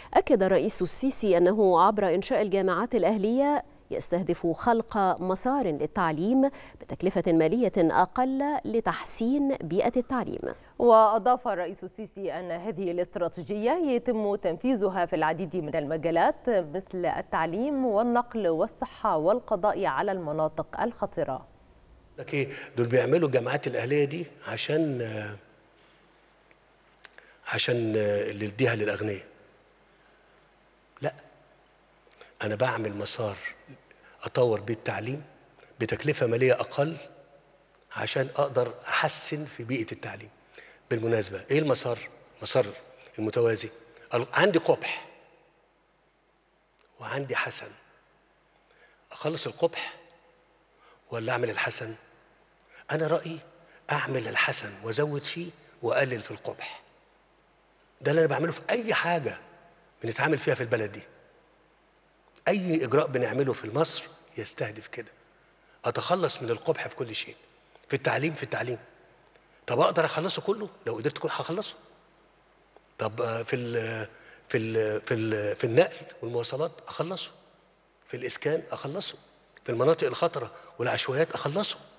أكد الرئيس السيسي أنه عبر إنشاء الجامعات الأهلية يستهدف خلق مسار للتعليم بتكلفة مالية أقل لتحسين بيئة التعليم وأضاف الرئيس السيسي أن هذه الاستراتيجية يتم تنفيذها في العديد من المجالات مثل التعليم والنقل والصحة والقضاء على المناطق الخطرة لك ايه دول بيعملوا الجامعات الاهليه دي عشان عشان اللي يديها للاغنياء لا انا بعمل مسار اطور بيه التعليم بتكلفه ماليه اقل عشان اقدر احسن في بيئه التعليم بالمناسبه ايه المسار مسار المتوازي عندي قبح وعندي حسن اخلص القبح ولا اعمل الحسن انا رايي اعمل الحسن وازود فيه واقلل في القبح ده اللي انا بعمله في اي حاجه بنتعامل فيها في البلد دي اي اجراء بنعمله في مصر يستهدف كده اتخلص من القبح في كل شيء في التعليم في التعليم طب اقدر اخلصه كله لو قدرت كله هخلصه طب في ال في ال في ال في النقل والمواصلات اخلصه في الاسكان اخلصه في المناطق الخطره والعشوائيات اخلصه